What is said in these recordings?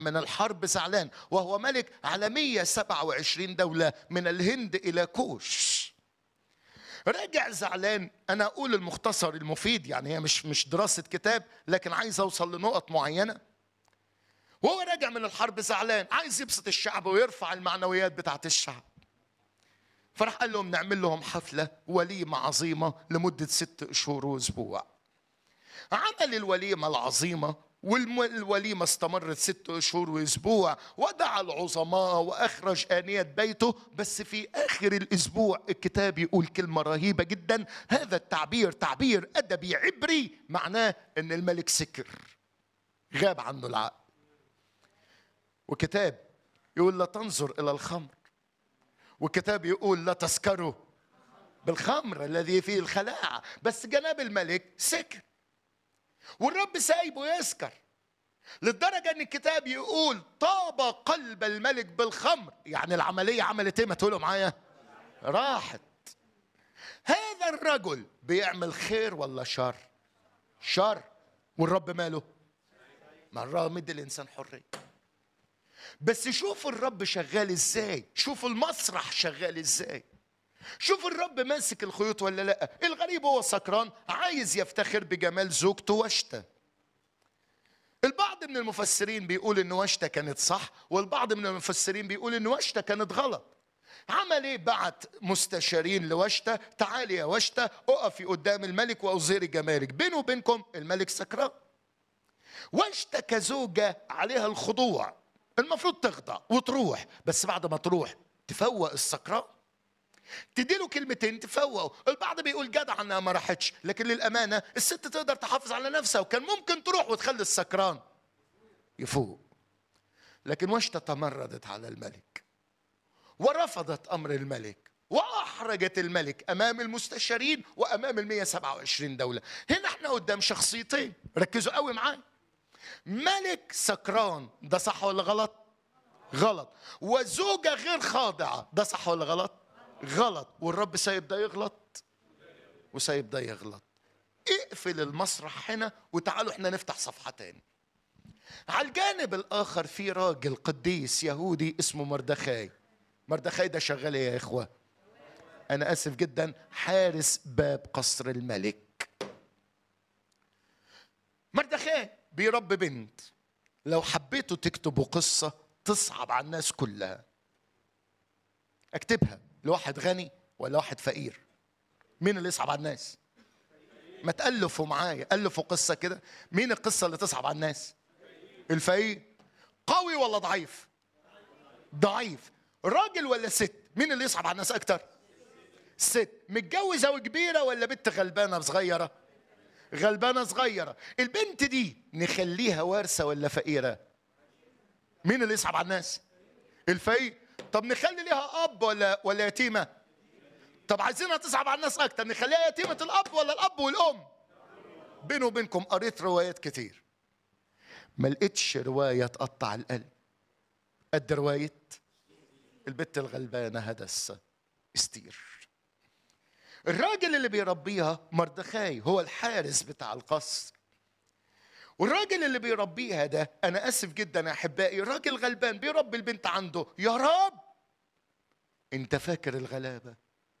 من الحرب زعلان وهو ملك على 127 دولة من الهند إلى كوش راجع زعلان أنا أقول المختصر المفيد يعني هي مش مش دراسة كتاب لكن عايز أوصل لنقط معينة وهو راجع من الحرب زعلان عايز يبسط الشعب ويرفع المعنويات بتاعت الشعب فراح قال لهم نعمل لهم حفلة وليمة عظيمة لمدة ست شهور وأسبوع عمل الوليمة العظيمة والوليمة استمرت ست شهور وأسبوع ودعا العظماء وأخرج آنية بيته بس في آخر الأسبوع الكتاب يقول كلمة رهيبة جدا هذا التعبير تعبير أدبي عبري معناه أن الملك سكر غاب عنه العقل وكتاب يقول لا تنظر إلى الخمر وكتاب يقول لا تسكروا بالخمر الذي فيه الخلاعة بس جناب الملك سكر والرب سايبه يسكر للدرجة ان الكتاب يقول طاب قلب الملك بالخمر يعني العملية عملت ايه ما تقولوا معايا راحت هذا الرجل بيعمل خير ولا شر شر والرب ماله ما الرب مدي الانسان حريه بس شوفوا الرب شغال ازاي شوفوا المسرح شغال ازاي شوف الرب ماسك الخيوط ولا لا الغريب هو سكران عايز يفتخر بجمال زوجته وشته البعض من المفسرين بيقول ان وشته كانت صح والبعض من المفسرين بيقول ان وشته كانت غلط عمل ايه بعت مستشارين لوشته تعالي يا وشته اقفي قدام الملك واظهري جمالك بينه وبينكم الملك سكران وشته كزوجه عليها الخضوع المفروض تخضع وتروح بس بعد ما تروح تفوق السكران تديله كلمتين تفوقه البعض بيقول جدع انها ما راحتش لكن للامانه الست تقدر تحافظ على نفسها وكان ممكن تروح وتخلي السكران يفوق لكن وشته تمردت على الملك ورفضت امر الملك واحرجت الملك امام المستشارين وامام ال 127 دوله هنا احنا قدام شخصيتين ركزوا قوي معايا ملك سكران ده صح ولا غلط غلط وزوجة غير خاضعة ده صح ولا غلط غلط والرب سايب ده يغلط وسايب ده يغلط اقفل المسرح هنا وتعالوا احنا نفتح صفحة تاني على الجانب الآخر في راجل قديس يهودي اسمه مردخاي مردخاي ده شغال ايه يا إخوة أنا آسف جدا حارس باب قصر الملك مردخاي بيربي بنت لو حبيتوا تكتبوا قصة تصعب على الناس كلها اكتبها لواحد غني ولا واحد فقير مين اللي يصعب على الناس ما تألفوا معايا ألفوا قصة كده مين القصة اللي تصعب على الناس الفقير قوي ولا ضعيف ضعيف راجل ولا ست مين اللي يصعب على الناس أكتر ست متجوزة وكبيرة ولا بنت غلبانة صغيرة غلبانة صغيرة البنت دي نخليها وارثة ولا فقيرة مين اللي يصعب على الناس الفقير طب نخلي ليها اب ولا ولا يتيمه طب عايزينها تصعب على الناس اكتر نخليها يتيمه الاب ولا الاب والام بيني وبينكم قريت روايات كتير ما لقيتش روايه تقطع القلب قد روايه البت الغلبانه هدس استير الراجل اللي بيربيها مردخاي هو الحارس بتاع القصر والراجل اللي بيربيها ده انا اسف جدا يا احبائي راجل غلبان بيربي البنت عنده يا رب انت فاكر الغلابه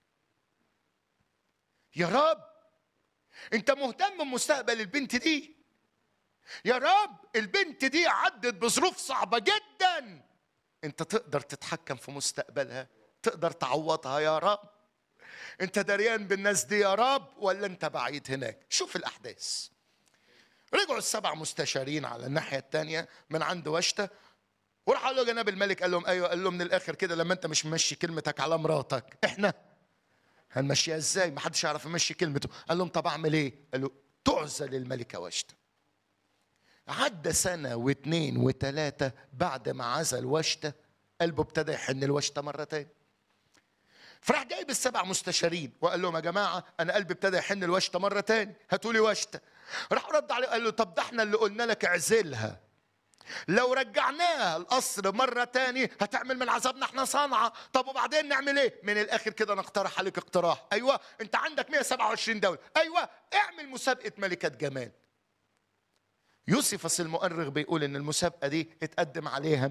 يا رب انت مهتم بمستقبل البنت دي يا رب البنت دي عدت بظروف صعبه جدا انت تقدر تتحكم في مستقبلها تقدر تعوضها يا رب انت دريان بالناس دي يا رب ولا انت بعيد هناك شوف الاحداث رجعوا السبع مستشارين على الناحية الثانية من عند وشتة وراح قال له جناب الملك قال لهم ايوه قال له من الاخر كده لما انت مش ممشي كلمتك على مراتك احنا هنمشيها ازاي ما حدش يعرف يمشي كلمته قال لهم طب اعمل ايه قال له تعزل الملكة وشتة عدى سنة واثنين وثلاثة بعد ما عزل وشتة قلبه ابتدى يحن الوشتة مرة تاني فراح جايب السبع مستشارين وقال لهم يا جماعة أنا قلبي ابتدى يحن الوشتة مرة تاني هاتوا لي وشتة راح رد عليه قال له طب ده احنا اللي قلنا لك اعزلها لو رجعناها القصر مرة تاني هتعمل من عذابنا احنا صنعة طب وبعدين نعمل ايه من الاخر كده نقترح عليك اقتراح ايوه انت عندك 127 دولة ايوه اعمل مسابقة ملكة جمال يوسفس المؤرخ بيقول ان المسابقه دي اتقدم عليها